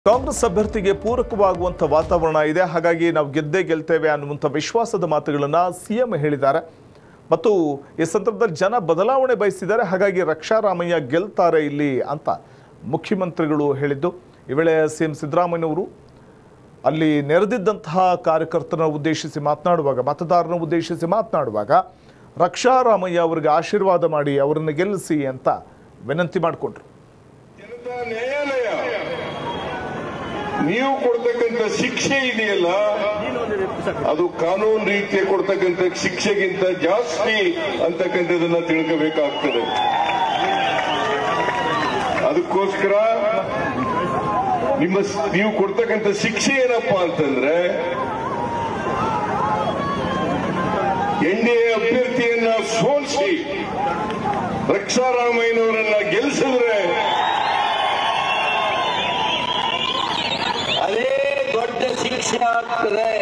ಕಾಂಗ್ರೆಸ್ ಅಭ್ಯರ್ಥಿಗೆ ಪೂರಕವಾಗುವಂಥ ವಾತಾವರಣ ಇದೆ ಹಾಗಾಗಿ ನಾವು ಗೆದ್ದೇ ಗೆಲ್ತೇವೆ ಅನ್ನುವಂಥ ವಿಶ್ವಾಸದ ಮಾತುಗಳನ್ನು ಸಿಎಂ ಹೇಳಿದ್ದಾರೆ ಮತ್ತು ಈ ಸಂದರ್ಭದಲ್ಲಿ ಜನ ಬದಲಾವಣೆ ಬಯಸಿದ್ದಾರೆ ಹಾಗಾಗಿ ರಕ್ಷಾರಾಮಯ್ಯ ಗೆಲ್ತಾರೆ ಇಲ್ಲಿ ಅಂತ ಮುಖ್ಯಮಂತ್ರಿಗಳು ಹೇಳಿದ್ದು ಈ ವೇಳೆ ಸಿ ಎಂ ಸಿದ್ದರಾಮಯ್ಯನವರು ಅಲ್ಲಿ ನೆರೆದಿದ್ದಂತಹ ಕಾರ್ಯಕರ್ತರನ್ನ ಉದ್ದೇಶಿಸಿ ಮಾತನಾಡುವಾಗ ಮತದಾರರನ್ನ ಉದ್ದೇಶಿಸಿ ಮಾತನಾಡುವಾಗ ರಕ್ಷಾರಾಮಯ್ಯ ಅವರಿಗೆ ಆಶೀರ್ವಾದ ಮಾಡಿ ಅವರನ್ನು ಗೆಲ್ಲಿಸಿ ಅಂತ ವಿನಂತಿ ಮಾಡಿಕೊಂಡ್ರು ಜನತಾ ನ್ಯಾಯಾಲಯ ನೀವು ಕೊಡ್ತಕ್ಕಂಥ ಶಿಕ್ಷೆ ಇದೆಯಲ್ಲ ಅದು ಕಾನೂನು ರೀತಿಯ ಕೊಡ್ತಕ್ಕಂಥ ಶಿಕ್ಷೆಗಿಂತ ಜಾಸ್ತಿ ಅಂತಕ್ಕಂಥದನ್ನ ತಿಳ್ಕೋಬೇಕಾಗ್ತದೆ ಅದಕ್ಕೋಸ್ಕರ ನಿಮ್ಮ ಸ್- ನೀವು ಕೊಡ್ತಕ್ಕಂಥ ಶಿಕ್ಷೆ ಏನಪ್ಪಾ ಅಂತಂದ್ರೆ ಎನ್ ಡಿ ಎ ಅಭ್ಯರ್ಥಿಯನ್ನ ಸೋಲಿಸಿ ರಕ್ಷಾರಾಮಯ್ಯನವರನ್ನ ಗೆಲ್ಲಿಸಿದ್ರೆ ಅದೇ ದೊಡ್ಡ ಶಿಕ್ಷೆ ಆಗ್ತದೆ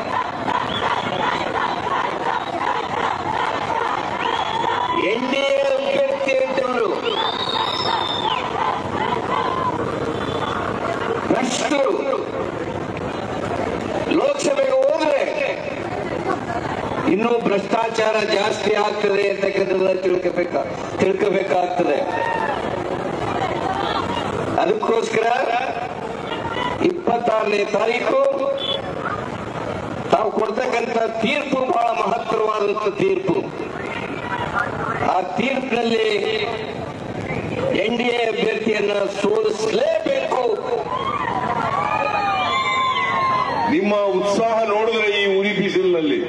ಎನ್ ಡಿ ಎ ಅಭ್ಯರ್ಥಿ ಅಂತವರು ಭ್ರಷ್ಟರು ಲೋಕಸಭೆಗೆ ಹೋದ್ರೆ ಇನ್ನೂ ಭ್ರಷ್ಟಾಚಾರ ಜಾಸ್ತಿ ಆಗ್ತದೆ ಅಂತಕ್ಕಂಥದ್ದನ್ನ ತಿಳ್ಕೋಬೇಕ ತಿಳ್ಕೋಬೇಕಾಗ್ತದೆ ಅದಕ್ಕೋಸ್ಕರ ಇಪ್ಪತ್ತಾರನೇ ತಾರೀಕು ತಾವು ಕೊಡ್ತಕ್ಕಂಥ ತೀರ್ಪು ಬಹಳ ಮಹತ್ತರವಾದಂತ ತೀರ್ಪು ಆ ತೀರ್ಪಿನಲ್ಲಿ ಎನ್ ಡಿ ಎ ಅಭ್ಯರ್ಥಿಯನ್ನ ಸೋಲಿಸಲೇಬೇಕು ನಿಮ್ಮ ಉತ್ಸಾಹ ನೋಡಿದ್ರೆ ಈ ಉರಿ ಬಿಸಿಲಿನಲ್ಲಿ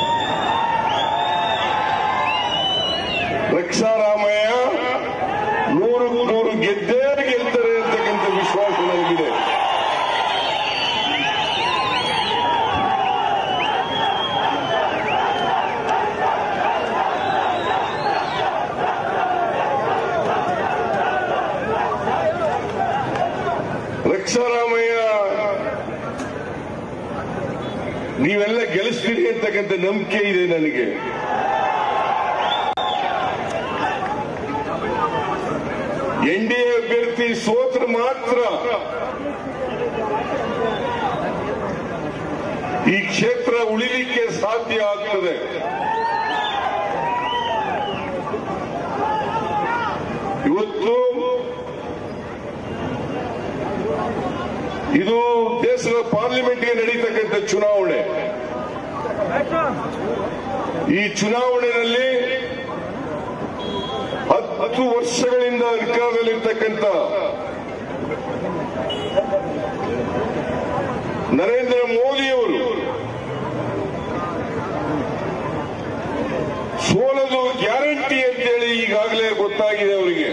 ರಕ್ಷಾರಾಮಯ್ಯ ನೂರು ನೂರು ಗೆದ್ದೇ ಗೆಲ್ತಾರೆ ಅಂತಕ್ಕಂಥ ವಿಶ್ವಾಸ ನನಗಿದೆ ರಕ್ಷಾರಾಮಯ್ಯ ನೀವೆಲ್ಲ ಗೆಲ್ಲಿಸ್ತೀರಿ ಅಂತಕ್ಕಂಥ ನಂಬಿಕೆ ಇದೆ ನನಗೆ ಎನ್ ಡಿ ಎ ಅಭ್ಯರ್ಥಿ ಸೋತ್ರ ಮಾತ್ರ ಈ ಕ್ಷೇತ್ರ ಉಳಿಲಿಕ್ಕೆ ಸಾಧ್ಯ ಆಗ್ತದೆ ಇವತ್ತು ಇದು ದೇಶದ ಪಾರ್ಲಿಮೆಂಟ್ಗೆ ನಡೀತಕ್ಕಂಥ ಚುನಾವಣೆ ಈ ಚುನಾವಣೆಯಲ್ಲಿ ಹತ್ತು ವರ್ಷಗಳಿಂದ ಅಧಿಕಾರದಲ್ಲಿರ್ತಕ್ಕಂಥ ನರೇಂದ್ರ ಮೋದಿಯವರು ಸೋಲದು ಗ್ಯಾರಂಟಿ ಅಂತೇಳಿ ಈಗಾಗಲೇ ಗೊತ್ತಾಗಿದೆ ಅವರಿಗೆ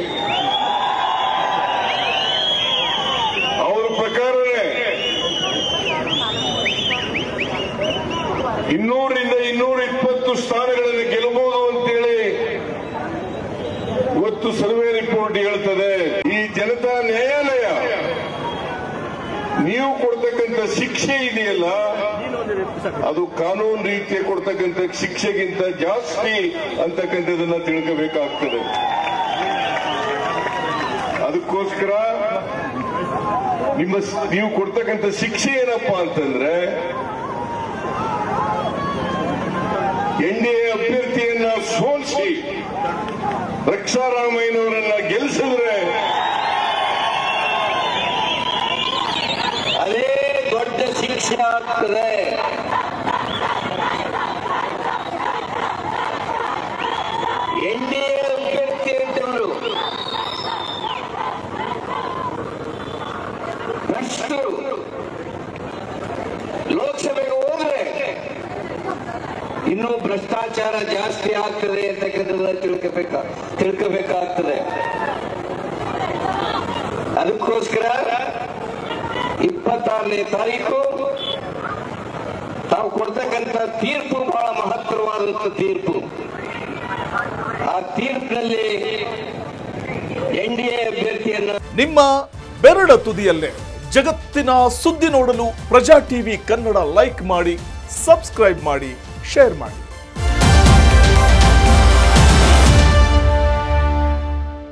ಅವರ ಪ್ರಕಾರನೇ ಇನ್ನೂರರಿಂದ ಇನ್ನೂರ ಇಪ್ಪತ್ತು ಸ್ಥಾನಗಳನ್ನು ಗೆಲ್ಲಬಹುದು ಅಂತೇಳಿ ಇವತ್ತು ಸರ್ವೆ ರಿಪೋರ್ಟ್ ಹೇಳ್ತದೆ ಈ ಜನತಾ ನ್ಯಾಯಾಲಯ ನೀವು ಕೊಡ್ತಕ್ಕಂಥ ಶಿಕ್ಷೆ ಇದೆಯಲ್ಲ ಅದು ಕಾನೂನು ರೀತಿಯ ಕೊಡ್ತಕ್ಕಂಥ ಶಿಕ್ಷೆಗಿಂತ ಜಾಸ್ತಿ ಅಂತಕ್ಕಂಥದನ್ನ ತಿಳ್ಕೋಬೇಕಾಗ್ತದೆ ಅದಕ್ಕೋಸ್ಕರ ನಿಮ್ಮ ಸ್- ನೀವು ಕೊಡ್ತಕ್ಕಂಥ ಶಿಕ್ಷೆ ಏನಪ್ಪಾ ಅಂತಂದ್ರೆ ಎನ್ ಡಿ ಎ ಅಭ್ಯರ್ಥಿಯನ್ನ ಸೋಲಿಸಿ ರಕ್ಷಾರಾಮಯ್ಯನವರನ್ನ ಗೆಲ್ಲಿಸಿದ್ರೆ ಅದೇ ದೊಡ್ಡ ಶಿಕ್ಷೆ ಆಗ್ತದೆ ಎನ್ ಡಿ ಎ ಅಭ್ಯರ್ಥಿ ಅಂತವರು ಭ್ರಷ್ಟರು ಲೋಕಸಭೆಗೆ ಹೋದ್ರೆ ಇನ್ನೂ ಭ್ರಷ್ಟಾಚಾರ ಜಾಸ್ತಿ ಆಗ್ತದೆ ಅಂತಕ್ಕಂಥದ್ದನ್ನ ತಿಳ್ಕೋಬೇಕ ತಿಳ್ಕೋಬೇಕಾಗ್ತದೆ ಅದಕ್ಕೋಸ್ಕರ ಇಪ್ಪತ್ತಾರನೇ ತಾರೀಕು ತಾವು ಕೊಡ್ತಕ್ಕಂಥ ತೀರ್ಪು ಬಹಳ ಮಹತ್ತರವಾದಂತ ತೀರ್ಪು ಆ ತೀರ್ಪಿನಲ್ಲಿ ಎನ್ ಡಿ ಎ ಅಭ್ಯರ್ಥಿಯನ್ನ ನಿಮ್ಮ ಬೆರಳ ತುದಿಯಲ್ಲೇ ಜಗತ್ತಿನ ಸುದ್ದಿ ನೋಡಲು ಪ್ರಜಾ ಟಿವಿ ಕನ್ನಡ ಲೈಕ್ ಮಾಡಿ ಸಬ್ಸ್ಕ್ರೈಬ್ ಮಾಡಿ ಶೇರ್ ಮಾಡಿ